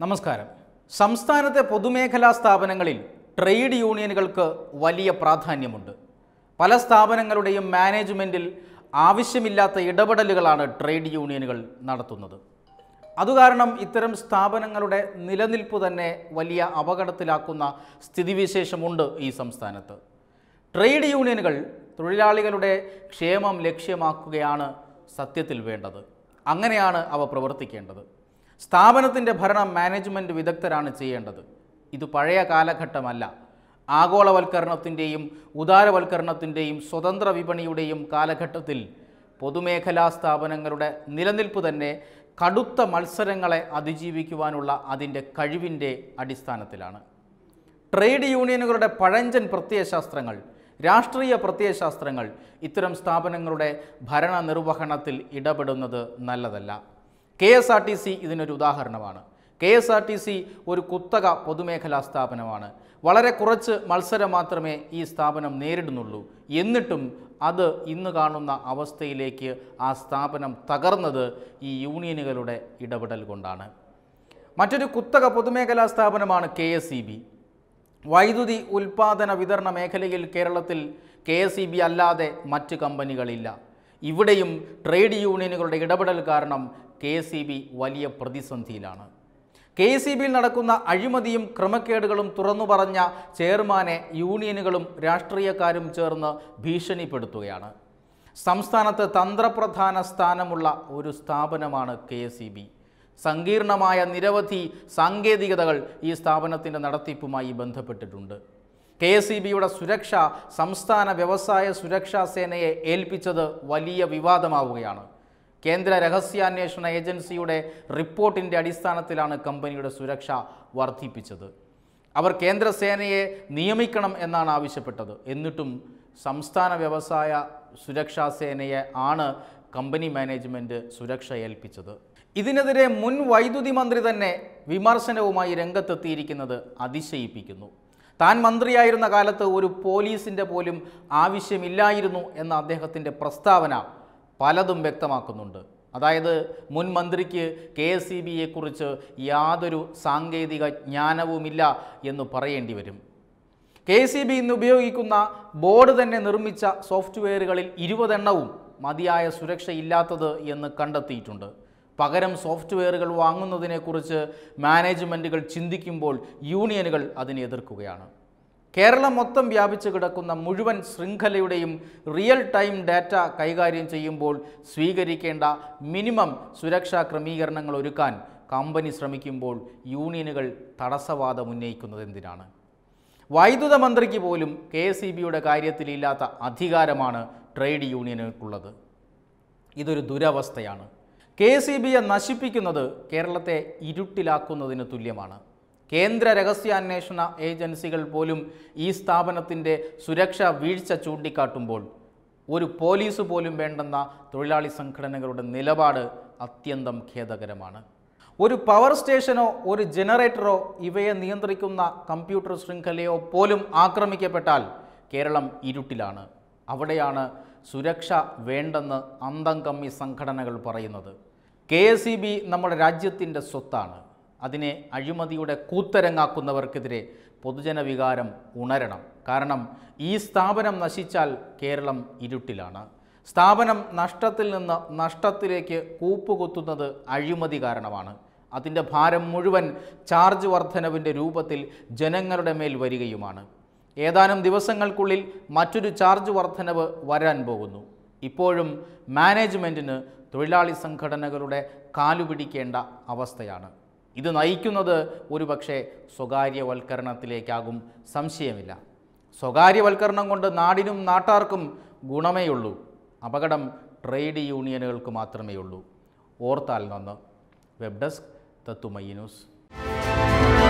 നമസ്കാരം സംസ്ഥാനത്തെ പൊതുമേഖലാ സ്ഥാപനങ്ങളിൽ ട്രേഡ് യൂണിയനുകൾക്ക് വലിയ പ്രാധാന്യമുണ്ട് പല സ്ഥാപനങ്ങളുടെയും മാനേജ്മെൻറ്റിൽ ആവശ്യമില്ലാത്ത ഇടപെടലുകളാണ് ട്രേഡ് യൂണിയനുകൾ നടത്തുന്നത് അതുകാരണം ഇത്തരം സ്ഥാപനങ്ങളുടെ നിലനിൽപ്പ് തന്നെ വലിയ അപകടത്തിലാക്കുന്ന സ്ഥിതിവിശേഷമുണ്ട് ഈ സംസ്ഥാനത്ത് ട്രേഡ് യൂണിയനുകൾ തൊഴിലാളികളുടെ ക്ഷേമം ലക്ഷ്യമാക്കുകയാണ് സത്യത്തിൽ വേണ്ടത് അങ്ങനെയാണ് അവ പ്രവർത്തിക്കേണ്ടത് സ്ഥാപനത്തിൻ്റെ ഭരണം മാനേജ്മെൻറ്റ് വിദഗ്ധരാണ് ചെയ്യേണ്ടത് ഇത് പഴയ കാലഘട്ടമല്ല ആഗോളവൽക്കരണത്തിൻ്റെയും ഉദാരവൽക്കരണത്തിൻ്റെയും സ്വതന്ത്ര വിപണിയുടെയും കാലഘട്ടത്തിൽ പൊതുമേഖലാ സ്ഥാപനങ്ങളുടെ നിലനിൽപ്പ് തന്നെ കടുത്ത മത്സരങ്ങളെ അതിജീവിക്കുവാനുള്ള അതിൻ്റെ കഴിവിൻ്റെ അടിസ്ഥാനത്തിലാണ് ട്രേഡ് യൂണിയനുകളുടെ പഴഞ്ചൻ പ്രത്യയശാസ്ത്രങ്ങൾ രാഷ്ട്രീയ പ്രത്യയശാസ്ത്രങ്ങൾ ഇത്തരം സ്ഥാപനങ്ങളുടെ ഭരണ നിർവഹണത്തിൽ ഇടപെടുന്നത് നല്ലതല്ല K S R T C ഇതിനൊരു ഉദാഹരണമാണ് K S R T C ഒരു കുത്തക പൊതുമേഖലാ സ്ഥാപനമാണ് വളരെ കുറച്ച് മത്സരം മാത്രമേ ഈ സ്ഥാപനം നേരിടുന്നുള്ളൂ എന്നിട്ടും അത് ഇന്ന് കാണുന്ന അവസ്ഥയിലേക്ക് ആ സ്ഥാപനം തകർന്നത് ഈ യൂണിയനുകളുടെ ഇടപെടൽ കൊണ്ടാണ് മറ്റൊരു കുത്തക പൊതുമേഖലാ സ്ഥാപനമാണ് കെ എസ് ഇ ബി വൈദ്യുതി ഉൽപാദന വിതരണ മേഖലയിൽ കേരളത്തിൽ കെ എസ് ഇ ബി അല്ലാതെ മറ്റ് കമ്പനികളില്ല ഇവിടെയും ട്രേഡ് യൂണിയനുകളുടെ ഇടപെടൽ കാരണം കെ എസ് ഇ ബി വലിയ പ്രതിസന്ധിയിലാണ് കെ എസ് ഇ ബിയിൽ നടക്കുന്ന അഴിമതിയും ക്രമക്കേടുകളും തുറന്നു പറഞ്ഞ ചെയർമാനെ യൂണിയനുകളും രാഷ്ട്രീയക്കാരും ചേർന്ന് ഭീഷണിപ്പെടുത്തുകയാണ് സംസ്ഥാനത്ത് തന്ത്രപ്രധാന സ്ഥാനമുള്ള ഒരു സ്ഥാപനമാണ് കെ എസ് ഇ ബി സങ്കീർണമായ നിരവധി സാങ്കേതികതകൾ ഈ സ്ഥാപനത്തിൻ്റെ നടത്തിപ്പുമായി ബന്ധപ്പെട്ടിട്ടുണ്ട് കെ എസ് ഇ ബിയുടെ സുരക്ഷ സംസ്ഥാന വ്യവസായ സുരക്ഷാ സേനയെ ഏൽപ്പിച്ചത് വലിയ വിവാദമാവുകയാണ് കേന്ദ്ര രഹസ്യാന്വേഷണ ഏജൻസിയുടെ റിപ്പോർട്ടിൻ്റെ അടിസ്ഥാനത്തിലാണ് കമ്പനിയുടെ സുരക്ഷ വർദ്ധിപ്പിച്ചത് അവർ കേന്ദ്ര സേനയെ നിയമിക്കണം എന്നാണ് ആവശ്യപ്പെട്ടത് എന്നിട്ടും സംസ്ഥാന വ്യവസായ സുരക്ഷാ സേനയെ ആണ് കമ്പനി മാനേജ്മെൻറ്റ് സുരക്ഷ ഏൽപ്പിച്ചത് ഇതിനെതിരെ മുൻ വൈദ്യുതി മന്ത്രി തന്നെ വിമർശനവുമായി രംഗത്തെത്തിയിരിക്കുന്നത് അതിശയിപ്പിക്കുന്നു താൻ മന്ത്രിയായിരുന്ന കാലത്ത് ഒരു പോലീസിൻ്റെ പോലും ആവശ്യമില്ലായിരുന്നു എന്ന അദ്ദേഹത്തിൻ്റെ പ്രസ്താവന പലതും വ്യക്തമാക്കുന്നുണ്ട് അതായത് മുൻ മന്ത്രിക്ക് കെ എസ് ഇ ബിയെക്കുറിച്ച് യാതൊരു സാങ്കേതിക ജ്ഞാനവുമില്ല എന്ന് പറയേണ്ടി വരും കെ സി ബി ഇന്ന് ഉപയോഗിക്കുന്ന ബോർഡ് തന്നെ നിർമ്മിച്ച സോഫ്റ്റ്വെയറുകളിൽ ഇരുപതെണ്ണവും മതിയായ സുരക്ഷയില്ലാത്തത് എന്ന് കണ്ടെത്തിയിട്ടുണ്ട് പകരം സോഫ്റ്റ്വെയറുകൾ വാങ്ങുന്നതിനെക്കുറിച്ച് മാനേജ്മെൻറ്റുകൾ ചിന്തിക്കുമ്പോൾ യൂണിയനുകൾ അതിനെ എതിർക്കുകയാണ് കേരളം മൊത്തം വ്യാപിച്ചു കിടക്കുന്ന മുഴുവൻ ശൃംഖലയുടെയും റിയൽ ടൈം ഡാറ്റ കൈകാര്യം ചെയ്യുമ്പോൾ സ്വീകരിക്കേണ്ട മിനിമം സുരക്ഷാ ക്രമീകരണങ്ങൾ ഒരുക്കാൻ കമ്പനി ശ്രമിക്കുമ്പോൾ യൂണിയനുകൾ തടസ്സവാദം ഉന്നയിക്കുന്നത് എന്തിനാണ് വൈദ്യുത മന്ത്രിക്ക് പോലും കെ എസ് ഇ ബിയുടെ കാര്യത്തിലില്ലാത്ത അധികാരമാണ് ട്രേഡ് യൂണിയനുകൾക്കുള്ളത് ഇതൊരു ദുരവസ്ഥയാണ് കെ എസ് ഇ ബിയെ നശിപ്പിക്കുന്നത് കേരളത്തെ ഇരുട്ടിലാക്കുന്നതിന് തുല്യമാണ് കേന്ദ്ര രഹസ്യാന്വേഷണ ഏജൻസികൾ പോലും ഈ സ്ഥാപനത്തിൻ്റെ സുരക്ഷാ വീഴ്ച ചൂണ്ടിക്കാട്ടുമ്പോൾ ഒരു പോലീസ് പോലും വേണ്ടെന്ന തൊഴിലാളി സംഘടനകളുടെ നിലപാട് അത്യന്തം ഖേദകരമാണ് ഒരു പവർ സ്റ്റേഷനോ ഒരു ജനറേറ്ററോ ഇവയെ നിയന്ത്രിക്കുന്ന കമ്പ്യൂട്ടർ ശൃംഖലയോ പോലും ആക്രമിക്കപ്പെട്ടാൽ കേരളം ഇരുട്ടിലാണ് അവിടെയാണ് സുരക്ഷ വേണ്ടെന്ന് അന്തം കമ്മി സംഘടനകൾ പറയുന്നത് കെ എസ് ഇ ബി നമ്മുടെ രാജ്യത്തിൻ്റെ സ്വത്താണ് അതിനെ അഴിമതിയുടെ കൂത്തരങ്ങാക്കുന്നവർക്കെതിരെ പൊതുജന വികാരം ഉണരണം കാരണം ഈ സ്ഥാപനം നശിച്ചാൽ കേരളം ഇരുട്ടിലാണ് സ്ഥാപനം നഷ്ടത്തിൽ നിന്ന് നഷ്ടത്തിലേക്ക് കൂപ്പുകുത്തുന്നത് അഴിമതി കാരണമാണ് അതിൻ്റെ ഭാരം മുഴുവൻ ചാർജ് വർധനവിൻ്റെ രൂപത്തിൽ ജനങ്ങളുടെ മേൽ വരികയുമാണ് ഏതാനും ദിവസങ്ങൾക്കുള്ളിൽ മറ്റൊരു ചാർജ് വർധനവ് വരാൻ പോകുന്നു ഇപ്പോഴും മാനേജ്മെൻറ്റിന് തൊഴിലാളി സംഘടനകളുടെ കാലുപിടിക്കേണ്ട അവസ്ഥയാണ് ഇത് നയിക്കുന്നത് ഒരുപക്ഷെ സ്വകാര്യവൽക്കരണത്തിലേക്കാകും സംശയമില്ല സ്വകാര്യവൽക്കരണം കൊണ്ട് നാടിനും നാട്ടാർക്കും ഗുണമേയുള്ളൂ അപകടം ട്രേഡ് യൂണിയനുകൾക്ക് മാത്രമേ ഉള്ളൂ ഓർത്താൽ നന്ന് വെബ് ഡെസ്ക് തത്തുമൈ ന്യൂസ്